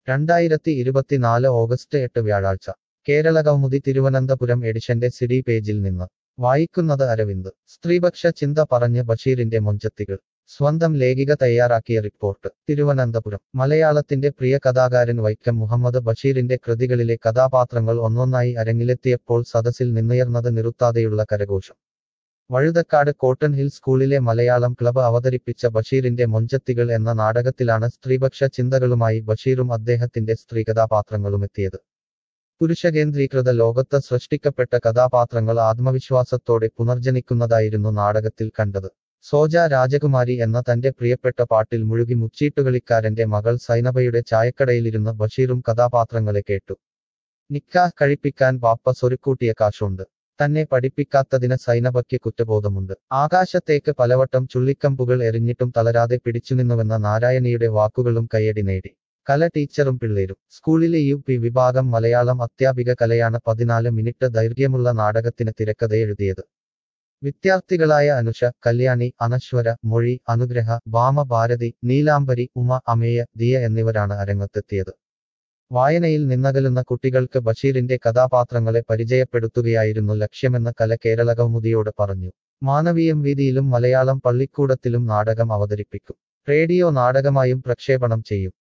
രണ്ടായിരത്തി ഇരുപത്തിനാല് ഓഗസ്റ്റ് എട്ട് വ്യാഴാഴ്ച കേരള കൗമുദി തിരുവനന്തപുരം എഡിഷന്റെ സിഡി പേജിൽ നിന്ന് വായിക്കുന്നത് അരവിന്ദ് സ്ത്രീപക്ഷ ചിന്ത പറഞ്ഞ് ബഷീറിന്റെ മൊഞ്ചത്തികൾ സ്വന്തം ലേഖിക തയ്യാറാക്കിയ റിപ്പോർട്ട് തിരുവനന്തപുരം മലയാളത്തിന്റെ പ്രിയ കഥാകാരൻ വൈക്കം മുഹമ്മദ് ബഷീറിന്റെ കൃതികളിലെ കഥാപാത്രങ്ങൾ ഒന്നൊന്നായി അരങ്ങിലെത്തിയപ്പോൾ സദസ്സിൽ നിന്നുയർന്നത് നിറുത്താതെയുള്ള കരഘോഷം വഴുതക്കാട് കോട്ടൺ ഹിൽ സ്കൂളിലെ മലയാളം ക്ലബ് അവതരിപ്പിച്ച ബഷീറിന്റെ മൊഞ്ചത്തികൾ എന്ന നാടകത്തിലാണ് സ്ത്രീപക്ഷ ചിന്തകളുമായി ബഷീറും അദ്ദേഹത്തിന്റെ സ്ത്രീകഥാപാത്രങ്ങളുമെത്തിയത് പുരുഷകേന്ദ്രീകൃത ലോകത്ത് സൃഷ്ടിക്കപ്പെട്ട കഥാപാത്രങ്ങൾ ആത്മവിശ്വാസത്തോടെ പുനർജനിക്കുന്നതായിരുന്നു നാടകത്തിൽ കണ്ടത് സോജ രാജകുമാരി എന്ന തന്റെ പ്രിയപ്പെട്ട പാട്ടിൽ മുഴുകി മുച്ചീട്ടുകളിക്കാരന്റെ മകൾ സൈനബയുടെ ചായക്കടയിലിരുന്ന് ബഷീറും കഥാപാത്രങ്ങളെ കേട്ടു നിക്കാഹ് കഴിപ്പിക്കാൻ ബാപ്പ സ്വരുക്കൂട്ടിയ കാശുണ്ട് തന്നെ പഠിപ്പിക്കാത്തതിന് സൈനബയ്ക്ക് കുറ്റബോധമുണ്ട് ആകാശത്തേക്ക് പലവട്ടം ചുള്ളിക്കമ്പുകൾ എറിഞ്ഞിട്ടും തളരാതെ പിടിച്ചുനിന്നുവെന്ന നാരായണിയുടെ വാക്കുകളും കയ്യടി നേടി കല ടീച്ചറും പിള്ളേരും സ്കൂളിലെ യു പി വിഭാഗം മലയാളം അത്യാപിക കലയാണ് പതിനാല് മിനിറ്റ് ദൈർഘ്യമുള്ള നാടകത്തിന് തിരക്കഥ എഴുതിയത് വിദ്യാർത്ഥികളായ അനുഷ കല്യാണി അനശ്വര മൊഴി അനുഗ്രഹ ഭാമ ഭാരതി നീലാംബരി ഉമ അമേയ ദിയ എന്നിവരാണ് അരങ്ങത്തെത്തിയത് വായനയിൽ നിന്നകലുന്ന കുട്ടികൾക്ക് ബഷീറിന്റെ കഥാപാത്രങ്ങളെ പരിചയപ്പെടുത്തുകയായിരുന്നു ലക്ഷ്യമെന്ന് കല കേരള കൗമുദിയോട് പറഞ്ഞു മാനവീയം വീതിയിലും മലയാളം പള്ളിക്കൂടത്തിലും നാടകം അവതരിപ്പിക്കും റേഡിയോ നാടകമായും പ്രക്ഷേപണം ചെയ്യും